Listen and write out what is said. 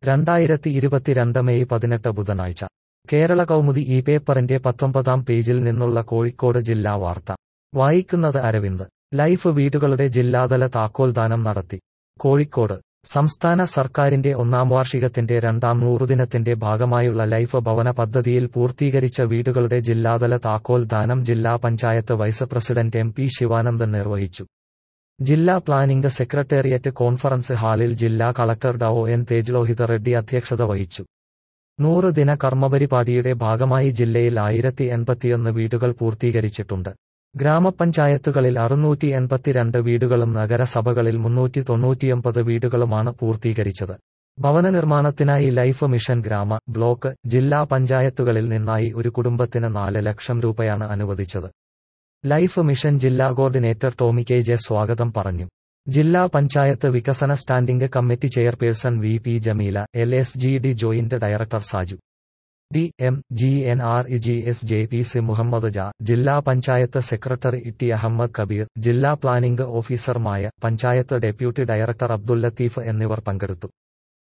രണ്ടായിരത്തി ഇരുപത്തിരണ്ട് മെയ് പതിനെട്ട് ബുധനാഴ്ച കേരള കൗമുദി ഈ പേപ്പറിന്റെ പത്തൊമ്പതാം പേജിൽ നിന്നുള്ള കോഴിക്കോട് ജില്ലാ വാർത്ത വായിക്കുന്നത് അരവിന്ദ് ലൈഫ് വീടുകളുടെ ജില്ലാതല താക്കോൽദാനം നടത്തി കോഴിക്കോട് സംസ്ഥാന സർക്കാരിന്റെ ഒന്നാം വാർഷികത്തിന്റെ രണ്ടാം നൂറുദിനത്തിന്റെ ഭാഗമായുള്ള ലൈഫ് ഭവന പദ്ധതിയിൽ പൂർത്തീകരിച്ച വീടുകളുടെ ജില്ലാതല താക്കോൽ ദാനം ജില്ലാ panchayat vice president M P Sivanandan നിർവഹിച്ചു ജില്ലാ പ്ലാനിംഗ് സെക്രട്ടേറിയറ്റ് കോൺഫറൻസ് ഹാളിൽ ജില്ലാ collector Dr N Tejlohitha Reddy അധ്യക്ഷത വഹിച്ചു നൂറ് ദിന കർമ്മപരിപാടിയുടെ ഭാഗമായി ജില്ലയിൽ ആയിരത്തി എൺപത്തിയൊന്ന് വീടുകൾ പൂർത്തീകരിച്ചിട്ടുണ്ട് ഗ്രാമപഞ്ചായത്തുകളിൽ അറുന്നൂറ്റി എൺപത്തിരണ്ട് വീടുകളും നഗരസഭകളിൽ മുന്നൂറ്റി തൊണ്ണൂറ്റിയൊമ്പത് വീടുകളുമാണ് പൂർത്തീകരിച്ചത് ഭവന നിർമ്മാണത്തിനായി ലൈഫ് മിഷൻ ഗ്രാമ ബ്ലോക്ക് ജില്ലാ പഞ്ചായത്തുകളിൽ നിന്നായി ഒരു കുടുംബത്തിന് നാല് ലക്ഷം രൂപയാണ് അനുവദിച്ചത് ലൈഫ് മിഷൻ ജില്ലാ കോർഡിനേറ്റർ ടോമി കെ ജെ സ്വാഗതം പറഞ്ഞു ജില്ലാ പഞ്ചായത്ത് വികസന standing committee chairperson V P Jameela L S G D joint director Saju D M G N R E G S J P C Muhammad ജ ജില്ലാ പഞ്ചായത്ത് സെക്രട്ടറി ടി അഹമ്മദ് കബീർ ജില്ലാ പ്ലാനിംഗ് ഓഫീസർമായ panchayat deputy director Abdul Latheef എന്നിവർ പങ്കെടുത്തു